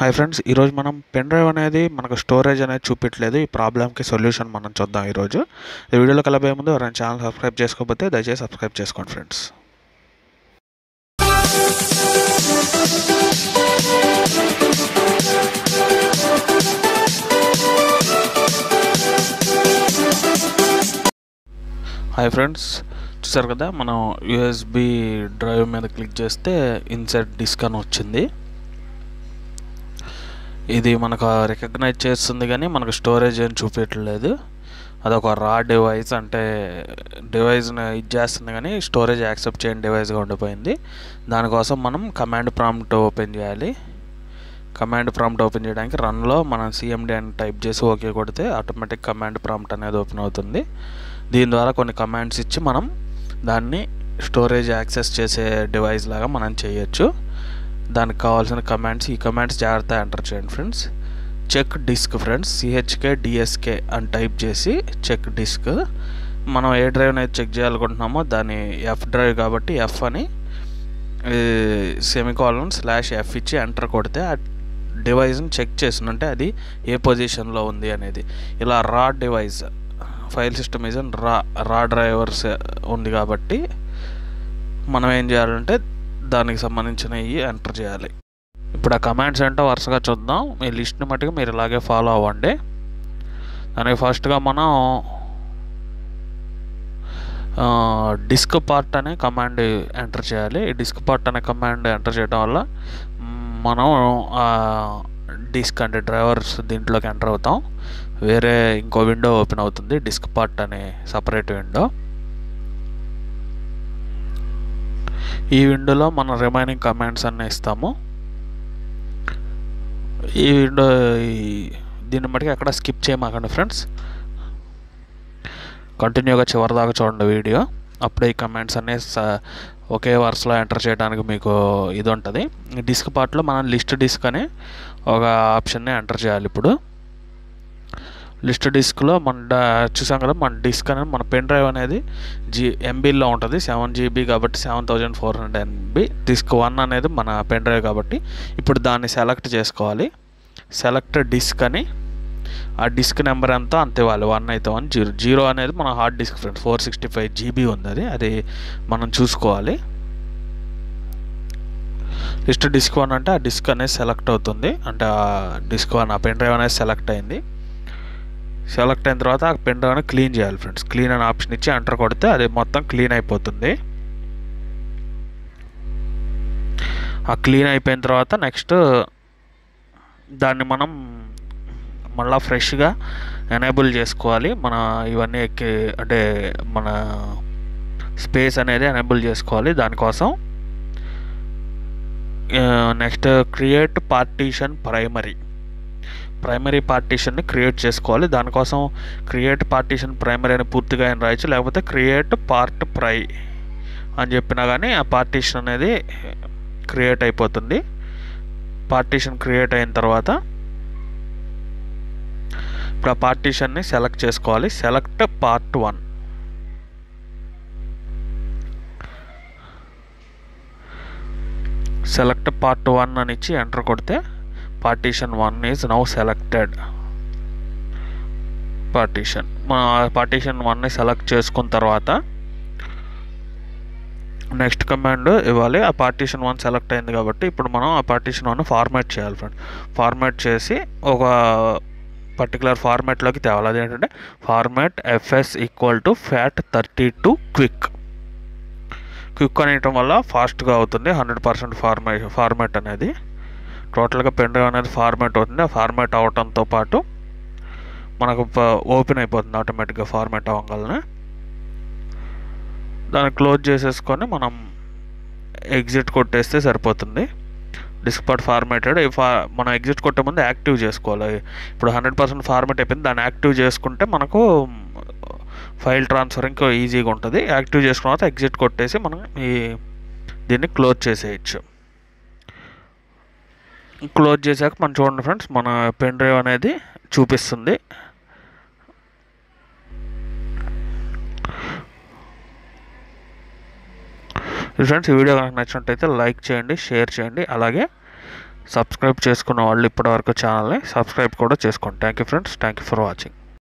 hi friends ఈరోజు మనం pen drive అనేది మనకు స్టోరేజ్ అనేది చూపించలేదు ఈ ప్రాబ్లమ్కి సొల్యూషన్ మనం చూద్దాం ఈరోజు ఈ వీడియోలో కలబోయే ముందు ఎవరైనా ఛానల్ సబ్స్క్రైబ్ చేసుకోకపోతే దయచేసి సబ్స్క్రైబ్ చేసుకోండి ఫ్రెండ్స్ హాయ్ ఫ్రెండ్స్ చూసారు కదా మనం యూఎస్బి డ్రైవ్ మీద క్లిక్ చేస్తే ఇన్సెట్ డిస్క్ అని వచ్చింది ఇది మనకు రికగ్నైజ్ చేస్తుంది కానీ మనకు స్టోరేజ్ ఏం చూపించట్లేదు అదొక రా డివైస్ అంటే డివైస్ని ఇది చేస్తుంది కానీ స్టోరేజ్ యాక్సెప్ట్ చేయని డివైస్గా ఉండిపోయింది దానికోసం మనం కమాండ్ ప్రాంప్ట్ ఓపెన్ చేయాలి కమాండ్ ప్రాంప్ట్ ఓపెన్ చేయడానికి రన్లో మనం సిఎండి అని టైప్ చేసి ఓకే కొడితే ఆటోమేటిక్ కమాండ్ ప్రాంప్ట్ అనేది ఓపెన్ అవుతుంది దీని ద్వారా కొన్ని కమాండ్స్ ఇచ్చి మనం దాన్ని స్టోరేజ్ యాక్సెస్ చేసే డివైస్ లాగా మనం చేయొచ్చు దానికి కావాల్సిన కమాండ్స్ ఈ కమాండ్స్ జాగ్రత్త ఎంటర్ చేయండి friends check disk friends CHK DSK అని టైప్ చేసి చెక్ డిస్క్ మనం ఏ డ్రైవ్ని అయితే చెక్ చేయాలనుకుంటున్నామో దాని ఎఫ్ డ్రైవ్ కాబట్టి ఎఫ్ అని సెమికాలన్ స్లాష్ ఎఫ్ ఇచ్చి ఎంటర్ కొడితే ఆ డివైస్ని చెక్ చేసిన అంటే అది ఏ పొజిషన్లో ఉంది అనేది ఇలా రా డివైస్ ఫైల్ సిస్టమ్ ఈజ్ రా రా డ్రైవర్స్ ఉంది కాబట్టి మనం ఏం చేయాలంటే దానికి సంబంధించినవి ఎంటర్ చేయాలి ఇప్పుడు ఆ కమాండ్స్ ఏంటో వరుసగా చూద్దాం మీ లిస్ట్ని మట్టుకు మీరు ఇలాగే ఫాలో అవ్వండి దానికి ఫస్ట్గా మనం డిస్క్ పార్ట్ అనే కమాండ్ ఎంటర్ చేయాలి ఈ డిస్క్ పార్ట్ అనే కమాండ్ ఎంటర్ చేయడం వల్ల మనం డిస్క్ అంటే డ్రైవర్స్ దీంట్లోకి ఎంటర్ అవుతాం వేరే ఇంకో విండో ఓపెన్ అవుతుంది డిస్క్ పార్ట్ అనే సపరేట్ విండో ఈ విండోలో మనం రిమైనింగ్ కమాండ్స్ అన్నీ ఇస్తాము ఈ విండో దీన్ని బట్టి అక్కడ స్కిప్ చేయమాకండి ఫ్రెండ్స్ కంటిన్యూగా చివరి దాకా చూడండి వీడియో అప్పుడే ఈ కమెంట్స్ అన్నీ ఒకే వరుసలో ఎంటర్ చేయడానికి మీకు ఇది ఉంటుంది డిస్క్ పార్ట్లో మనం లిస్ట్ డిస్క్ అని ఒక ఆప్షన్ని ఎంటర్ చేయాలి ఇప్పుడు లిస్ట్ డిస్క్లో మన చూసాం కదా మన డిస్క్ అనేది మన పెన్ డ్రైవ్ అనేది జీ ఎంబీలో ఉంటుంది సెవెన్ జీబీ కాబట్టి seven thousand four hundred MB disk one అనేది మన పెన్ డ్రైవ్ కాబట్టి ఇప్పుడు దాన్ని సెలెక్ట్ చేసుకోవాలి సెలెక్ట్ డిస్క్ అని ఆ డిస్క్ నెంబర్ ఎంత అంత ఇవ్వాలి వన్ అయితే వన్ జీరో జీరో అనేది మన hard disk friends four sixty five GB ఉంది అది అది మనం చూసుకోవాలి లిస్ట్ డిస్క్ వన్ అంటే ఆ డిస్క్ అనేది సెలెక్ట్ అవుతుంది అంటే ఆ డిస్క్ వన్ ఆ పెన్ డ్రైవ్ అనేది సెలెక్ట్ అయింది సెలెక్ట్ అయిన తర్వాత ఆ పెన్ డ్రైవ్ని క్లీన్ చేయాలి ఫ్రెండ్స్ క్లీన్ అనే ఆప్షన్ ఇచ్చి ఎంటర్ కొడితే అది మొత్తం క్లీన్ అయిపోతుంది ఆ క్లీన్ అయిపోయిన తర్వాత నెక్స్ట్ దాన్ని మనం మళ్ళీ ఫ్రెష్గా ఎనేబుల్ చేసుకోవాలి మన ఇవన్నీ ఎక్కి అంటే మన స్పేస్ అనేది ఎనేబుల్ చేసుకోవాలి దానికోసం next create partition primary primary పార్టీషన్ని క్రియేట్ చేసుకోవాలి దానికోసం క్రియేట్ పార్టీషన్ ప్రైమరీ అని పూర్తిగా ఆయన రాయొచ్చు లేకపోతే క్రియేట్ పార్ట్ ప్రై అని చెప్పినా కానీ ఆ పార్టీషన్ అనేది క్రియేట్ అయిపోతుంది పార్టీషన్ క్రియేట్ అయిన తర్వాత ఇప్పుడు ఆ పార్టీషన్ని సెలెక్ట్ చేసుకోవాలి select part one select part one అని ఇచ్చి ఎంటర్ కొడితే partition one is now selected partition మన పార్టీషన్ వన్ని సెలెక్ట్ చేసుకున్న తర్వాత నెక్స్ట్ కమాండ్ ఇవ్వాలి ఆ పార్టీషన్ వన్ సెలెక్ట్ అయింది కాబట్టి ఇప్పుడు మనం ఆ పార్టీషన్ వన్ ఫార్మాట్ చేయాలి ఫ్రెండ్ ఫార్మాట్ చేసి ఒక పర్టికులర్ ఫార్మాట్లోకి తేవాలి అదేంటంటే format FS equal to FAT thirty two quick quick అనేయటం వల్ల ఫాస్ట్గా అవుతుంది హండ్రెడ్ పర్సెంట్ ఫార్మే ఫార్మాట్ అనేది టోటల్గా పెన్ డ్రైవ్ అనేది ఫార్మాట్ అవుతుంది ఆ ఫార్మాట్ అవటంతో పాటు మనకు ఓపెన్ అయిపోతుంది ఆటోమేటిక్గా ఫార్మాట్ అవ్వగలనే దాన్ని క్లోజ్ చేసేసుకొని మనం ఎగ్జిట్ కొట్టేస్తే సరిపోతుంది డిస్క్ పార్ట్ ఫార్మేటెడ్ ఫా మనం ఎగ్జిట్ కొట్టే ముందు యాక్టివ్ చేసుకోవాలి ఇప్పుడు హండ్రెడ్ పర్సెంట్ ఫార్మేట్ అయిపోయింది దాన్ని యాక్టివ్ చేసుకుంటే మనకు ఫైల్ ట్రాన్స్ఫర్ ఇంకా ఈజీగా ఉంటుంది యాక్టివ్ చేసుకున్న తర్వాత ఎగ్జిట్ కొట్టేసి మనం ఈ దీన్ని క్లోజ్ చేసేయచ్చు క్లోజ్ చేశాక మనం చూడండి ఫ్రెండ్స్ మన పెన్ డ్రైవ్ అనేది చూపిస్తుంది ఫ్రెండ్స్ ఈ వీడియో కనుక నచ్చినట్టయితే లైక్ చేయండి షేర్ చేయండి అలాగే సబ్స్క్రైబ్ చేసుకున్న వాళ్ళు ఇప్పటివరకు ఛానల్ని సబ్స్క్రైబ్ కూడా చేసుకోండి thank you friends thank you for watching